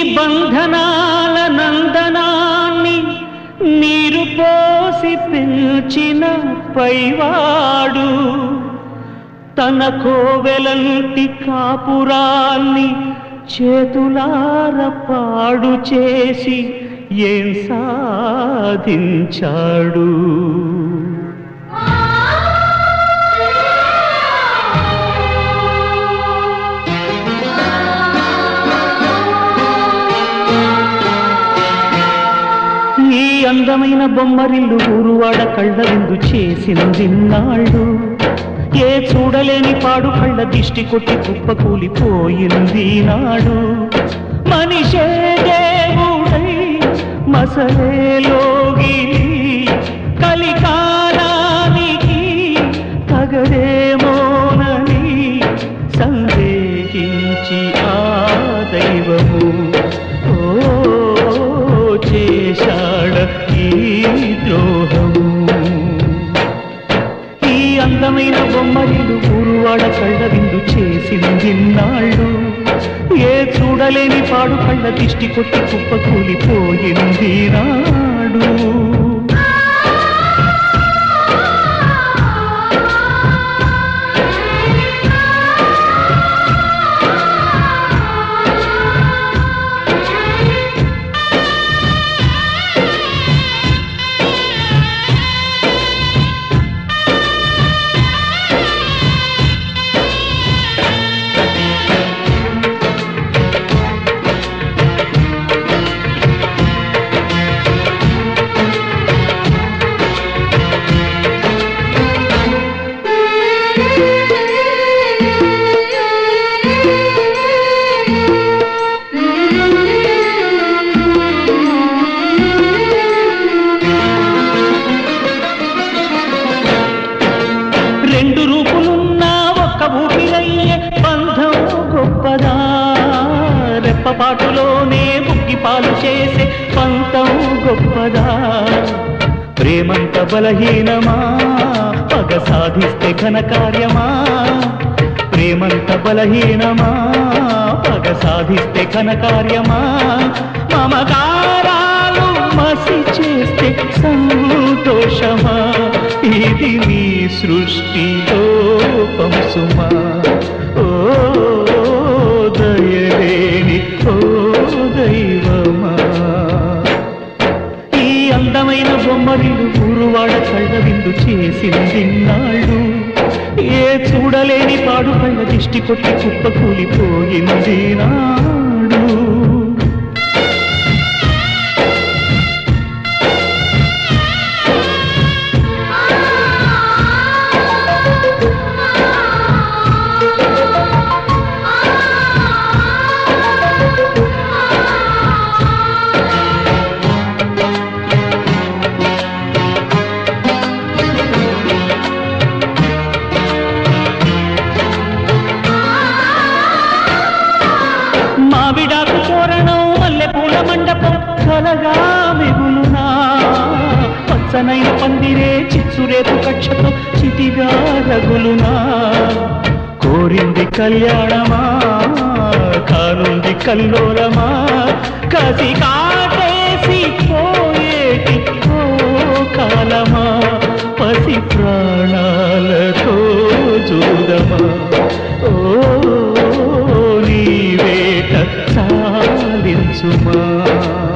బంధనాల నందనాన్ని నీరు పోసి పెంచిన పైవాడు తన కోవెలంటి కాపురాన్ని చేతులార పాడు చేసి ఏం సాధించాడు ఈ అందమైన బొమ్మరిల్లు ఊరువాడ కళ్ళ విందు చేసింది నాళ్ళు ఏ చూడలేని పాడు కళ్ళ దిష్టి కొట్టి కుప్ప కూలిపోయింది నాడు మనిషే దేవుడై మసలేలోగి కలికాలానికి తగదేమోనని సందేహించి ఆ దైవము ఓ చేశాడ ఈ ద్రోహము ఈ అందమైన బొమ్మరిల్లు ఊరువాడ కళ్ళ విందు చేసింది నాళ్ళు ఏ చూడలేని పాడు కళ్ళ దిష్టి కొట్టి కుప్ప కూలిపోయింది నాడు రెండు రూపులున్న ఒక్క ఊపిరయ్యే బంధం గొప్పదా రెప్పపాటులోనే బుగ్గి పాలు చేసే పంతం గొప్పదా ప్రేమంత బలహీనమా పగ సాధిస్తే ఘన కార్యమా ప్రేమంత బలహీనమా పగ సాధిస్తే ఘన కార్యమా మమకారాలు మసి చేస్తే సంతోషమా ఇది నీ సృష్టి లోపం సుమా ఓ దయలేని ఓ దైవమా ఈ అందమైన బొమ్మరిల్లు ఊరువాడ కళ్ళ విందు చేసింది నాళ్ళు ఏ చూడలేని పాడు కళ్ళ దిష్టి కొట్టి కుప్ప కూలిపోయింది నాడు మావిడాకు తోరణం మల్లె పూల మండపం కలగా మిగులునా పచ్చనైన పందిరే చిచ్చురేపు కక్షతో చిటిగా రగులునా కోరింది కళ్యాణమా కానుంది కల్లోలమా కసి కాటేసి పోయేటి ఓ కాలమా పసి ప్రాణాలతో చూదమా ఓ నీ వేట సాలించుమా